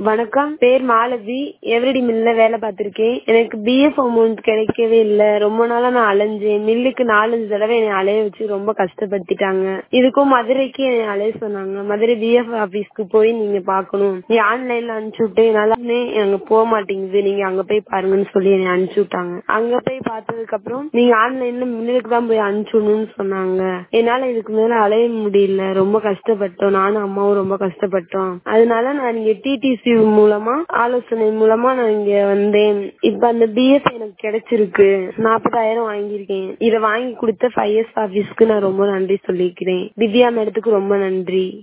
வணக்கம் பேர் மாலதி எவ்ரிடி மில்ல வேலை பார்த்திருக்கேன் எனக்கு பிஎஃப் அமௌண்ட் கிடைக்கவே இல்ல ரொம்ப நாளா நான் அலைஞ்சேன் மில்லுக்கு நாலஞ்சு தடவை என்னை அலைய வச்சு ரொம்ப கஷ்டப்படுத்திட்டாங்க இதுக்கும் மதுரைக்கு என்னை அலைய சொன்னாங்க மதுரை பிஎஃப் ஆபீஸ்க்கு போய் நீங்க பாக்கணும் நீ ஆன்லைன்ல அனுப்பிச்சு விட்டு என்னாலுமே அங்க போக மாட்டேங்குது நீங்க அங்க போய் பாருங்கன்னு சொல்லி என்னை அனுப்பிச்சு விட்டாங்க அங்க போய் பார்த்ததுக்கு அப்புறம் நீங்க ஆன்லைன்ல மில்லுக்கு தான் போய் அனுப்பிச்சு விடணும்னு சொன்னாங்க என்னால இதுக்கு மேல அலைய முடியல ரொம்ப கஷ்டப்பட்டோம் நானும் அம்மாவும் ரொம்ப கஷ்டப்பட்டோம் அதனால நான் இங்க டிடிசி மூலமா ஆலோசனை மூலமா நான் இங்க வந்தேன் இப்ப அந்த பிஎஃப் எனக்கு கிடைச்சிருக்கு நாற்பதாயிரம் வாங்கியிருக்கேன் இத வாங்கி கொடுத்த ஃபைவ் இயர்ஸ் ஆபீஸ்க்கு நான் ரொம்ப நன்றி சொல்லிக்கிறேன் திவ்யா மேடத்துக்கு ரொம்ப நன்றி